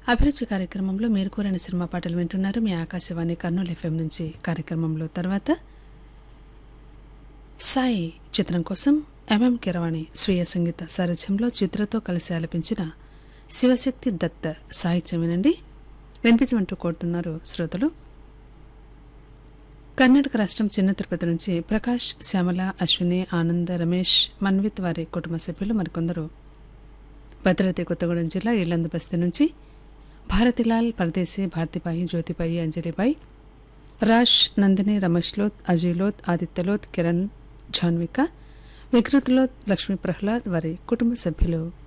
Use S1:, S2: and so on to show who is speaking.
S1: అభిరుచి కార్యక్రమంలో మీరు కోరిన సినిమా పాటలు వింటున్నారు మీ ఆకాశవాణి కర్నూలు ఎఫ్ఎం నుంచి కార్యక్రమంలో తర్వాత సాయి చిత్రం కోసం ఎంఎం కిరవాణి స్వీయ సంగీత సారథ్యంలో చిత్రతో కలిసి ఆలపించిన శివశక్తి దత్ సాహిత్యం వినండి వినిపించమంటూ కోరుతున్నారు శ్రోతలు కర్ణాటక రాష్ట్రం చిన్న తిరుపతి నుంచి ప్రకాష్ శ్యామల అశ్విని ఆనంద్ రమేష్ మన్విత్ వారి కుటుంబ సభ్యులు మరికొందరు భద్రాద్రి కొత్తగూడెం జిల్లా ఇల్లందు బస్తీ నుంచి భారతిలాల్ పరదేశీ భారతిబాయి జ్యోతిబాయి అంజలిబాయి రాష్ నందిని రమేష్లోత్ అజయ్లోత్ ఆదిత్యలోత్ కిరణ్ జాన్విక వికృతిలోత్ లక్ష్మీ ప్రహ్లాద్ వారి కుటుంబ సభ్యులు